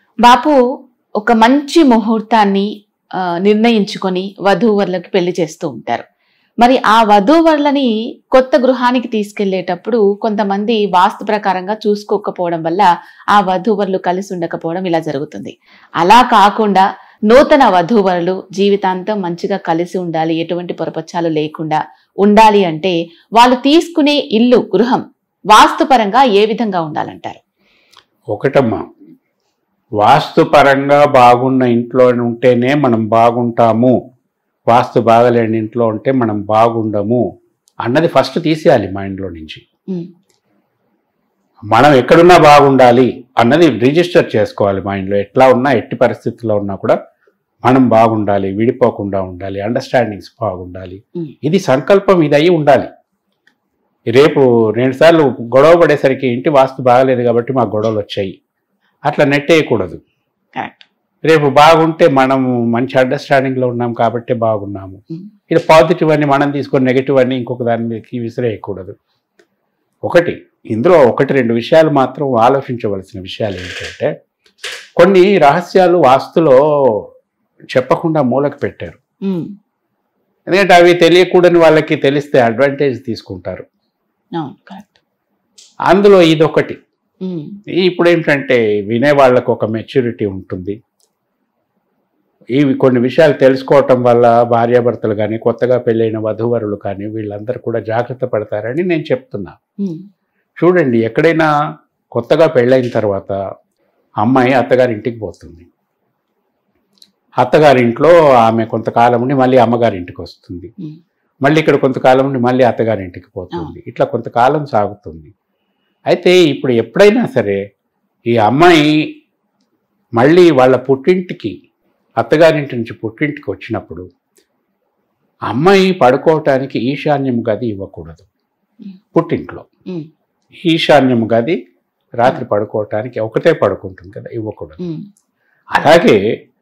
బాపు ఒక మంచి ముహూర్తాన్ని ఆ, నిర్ణయించుకొని వధూవరులకు పెళ్లి చేస్తూ ఉంటారు మరి ఆ వధూవరులని కొత్త గృహానికి తీసుకెళ్లేటప్పుడు కొంతమంది వాస్తు ప్రకారంగా చూసుకోకపోవడం వల్ల ఆ వధూవరులు కలిసి ఉండకపోవడం ఇలా జరుగుతుంది అలా కాకుండా నూతన వధూవరులు జీవితాంతం మంచిగా కలిసి ఉండాలి ఎటువంటి పొరపచ్చాలు లేకుండా ఉండాలి అంటే వాళ్ళు తీసుకునే ఇల్లు గృహం వాస్తుపరంగా ఏ విధంగా ఉండాలంటారు ఒకటమ్మా వాస్తుపరంగా బాగున్న ఇంట్లో ఉంటేనే మనం బాగుంటాము వాస్తు బాగలేని ఇంట్లో ఉంటే మనం బాగుండము అన్నది ఫస్ట్ తీసేయాలి మైండ్లో నుంచి ఉమ్, మనం ఎక్కడున్నా బాగుండాలి అన్నది రిజిస్టర్ చేసుకోవాలి మైండ్లో ఎట్లా ఉన్నా ఎట్టి పరిస్థితుల్లో ఉన్నా కూడా మనం బాగుండాలి విడిపోకుండా ఉండాలి అండర్స్టాండింగ్స్ బాగుండాలి ఉమ్, ఇది సంకల్పం ఇది అయి ఉండాలి రేపు రెండుసార్లు గొడవ పడేసరికి ఇంటి వాస్తు బాగలేదు కాబట్టి మాకు గొడవలు వచ్చాయి అట్లా నెట్టేయకూడదు కరెక్ట్ రేపు బాగుంటే మనము మంచి అండర్స్టాండింగ్లో ఉన్నాం కాబట్టి బాగున్నాము ఉమ్, ఇది పాజిటివ్ అని మనం తీసుకొని నెగిటివ్ అని ఇంకొక దాని మీదకి విసిరేయకూడదు ఒకటి ఇందులో ఒకటి రెండు విషయాలు మాత్రం ఆలోచించవలసిన విషయాలు ఏంటంటే కొన్ని రహస్యాలు వాస్తులో చెప్పకుండా మూలకు పెట్టారు ఉమ్, ఎందుకంటే అవి తెలియకూడని వాళ్ళకి తెలిస్తే అడ్వాంటేజ్ తీసుకుంటారు అవును కరెక్ట్ అందులో ఇదొకటి ఉమ్, ఇప్పుడు ఏంటంటే వినే వాళ్ళకు ఒక మెచ్యూరిటీ ఉంటుంది ఇవి కొన్ని విషయాలు తెలుసుకోవటం వల్ల భార్యాభర్తలు కానీ కొత్తగా పెళ్ళైన వధూవరులు కానీ వీళ్ళందరూ కూడా జాగ్రత్త పడతారని నేను చెప్తున్నా ఉమ్, చూడండి ఎక్కడైనా కొత్తగా పెళ్ళైన తర్వాత అమ్మాయి అత్తగారి ఇంటికి పోతుంది అత్తగారింట్లో ఆమె కొంతకాలం ఉండి మళ్ళీ అమ్మగారి ఇంటికి వస్తుంది ఉమ్, మళ్ళీ ఇక్కడ కొంతకాలం ఉండి మళ్ళీ అత్తగారి ఇంటికి పోతుంది ఇట్లా కొంతకాలం సాగుతుంది అయితే ఇప్పుడు ఎప్పుడైనా సరే ఈ అమ్మాయి మళ్ళీ వాళ్ళ పుట్టింటికి అత్తగారింటి నుంచి పుట్టింటికి వచ్చినప్పుడు అమ్మాయి పడుకోవటానికి ఈశాన్యం గది ఇవ్వకూడదు పుట్టింట్లో ఉమ్, ఈశాన్యం గది రాత్రి పడుకోవటానికి ఒకటే పడుకుంటుంది కదా ఇవ్వకూడదు ఉమ్, అలాగే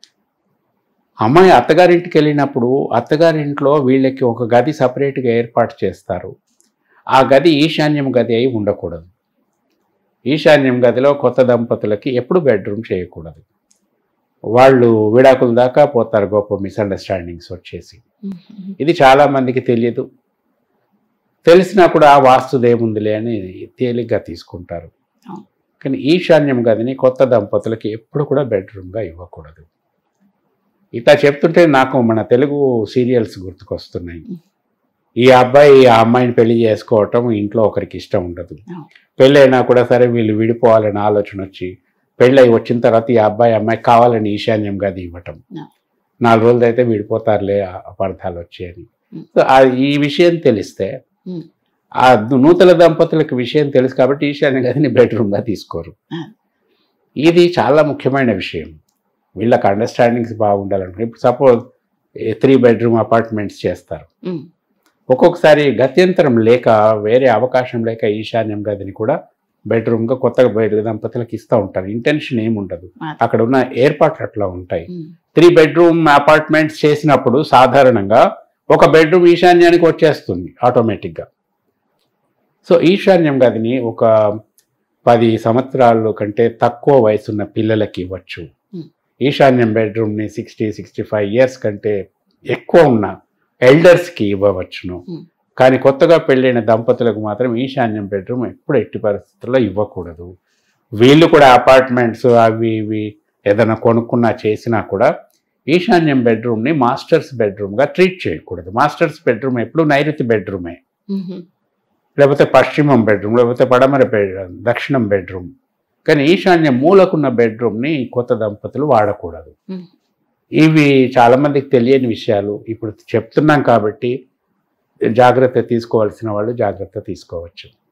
అమ్మాయి అత్తగారింటికి వెళ్ళినప్పుడు అత్తగారింట్లో వీళ్ళకి ఒక గది సపరేట్గా ఏర్పాటు చేస్తారు ఆ గది ఈశాన్యం గది అయి ఉండకూడదు ఈశాన్యం గదిలో కొత్త దంపతులకి ఎప్పుడు బెడ్రూమ్ చేయకూడదు వాళ్ళు విడాకుల దాకా పోతారు గొప్ప మిస్అండర్స్టాండింగ్స్ వచ్చేసి ఉమ్, ఇది చాలా మందికి తెలియదు తెలిసినా కూడా ఆ వాస్తుదేముందిలే అని తేలిగ్గా తీసుకుంటారు అవును. కానీ ఈశాన్యం గదిని కొత్త దంపతులకి ఎప్పుడు కూడా బెడ్రూమ్గా ఇవ్వకూడదు ఇట్లా చెప్తుంటే నాకు మన తెలుగు సీరియల్స్ గుర్తుకొస్తున్నాయి ఈ అబ్బాయి ఆ అమ్మాయిని పెళ్లి చేసుకోవటం ఇంట్లో ఒకరికి ఇష్టం ఉండదు అవును. పెళ్ళైనా కూడా సరే వీళ్ళు విడిపోవాలని ఆలోచన వచ్చి పెళ్ళై వచ్చిన తర్వాత ఈ అబ్బాయి అమ్మాయి కావాలని ఈశాన్యం గది ఇవ్వటం అవును. నాలుగు రోజులు అయితే విడిపోతారులే ఆ అపార్థాలు వచ్చాయని ఉం. సో ఆ ఈ విషయం తెలిస్తే ఉం. ఆ నూతన దంపతులకు విషయం తెలుసు కాబట్టి ఈశాన్య గదిని బెడ్రూమ్గా తీసుకోరు ఆ. ఇది చాలా ముఖ్యమైన విషయం వీళ్ళకి అండర్స్టాండింగ్స్ బాగుండాలంటే ఇప్పుడు సపోజ్ త్రీ బెడ్రూమ్ అపార్ట్మెంట్స్ చేస్తారు ఉమ్, ఒక్కొక్కసారి గత్యంతరం లేక వేరే అవకాశం లేక ఈశాన్యం గదిని కూడా బెడ్రూమ్గా కొత్తగా బయట దంపతులకు ఇస్తూ ఉంటారు ఇంటెన్షన్ ఏముండదు ఆ. అక్కడ ఉన్న ఏర్పాట్లు అట్లా ఉంటాయి ఉమ్, త్రీ బెడ్రూమ్ అపార్ట్మెంట్స్ చేసినప్పుడు సాధారణంగా ఒక బెడ్రూమ్ ఈశాన్యానికి వచ్చేస్తుంది ఆటోమేటిక్గా సో ఈశాన్యం గదిని ఒక పది సంవత్సరాల కంటే తక్కువ వయసున్న పిల్లలకి ఇవ్వచ్చు Hmm. ఈశాన్యం బెడ్రూమ్ని సిక్స్టీ సిక్స్టీ ఫైవ్ ఇయర్స్ కంటే ఎక్కువ ఉన్న ఎల్డర్స్కి ఇవ్వవచ్చును Hmm. కానీ కొత్తగా పెళ్ళైన దంపతులకు మాత్రం ఈశాన్యం బెడ్రూమ్ ఎప్పుడు ఎట్టి పరిస్థితుల్లో ఇవ్వకూడదు వీళ్ళు కూడా అపార్ట్మెంట్స్ అవి ఇవి ఏదైనా కొనుక్కున్నా చేసినా కూడా ఈశాన్యం బెడ్రూమ్ని మాస్టర్స్ బెడ్రూమ్గా ట్రీట్ చేయకూడదు మాస్టర్స్ బెడ్రూమ్ ఎప్పుడు నైరుతి బెడ్రూమే ఉమ్, లేకపోతే పశ్చిమం బెడ్రూమ్ లేకపోతే పడమర బెడ్రూమ్ దక్షిణం బెడ్రూమ్ కానీ ఈశాన్య మూలకున్న బెడ్రూమ్ని కొత్త దంపతులు వాడకూడదు ఉమ్. ఇవి చాలా మందికి తెలియని విషయాలు ఇప్పుడు చెప్తున్నాం కాబట్టి జాగ్రత్త తీసుకోవాల్సిన వాళ్ళు జాగ్రత్త తీసుకోవచ్చు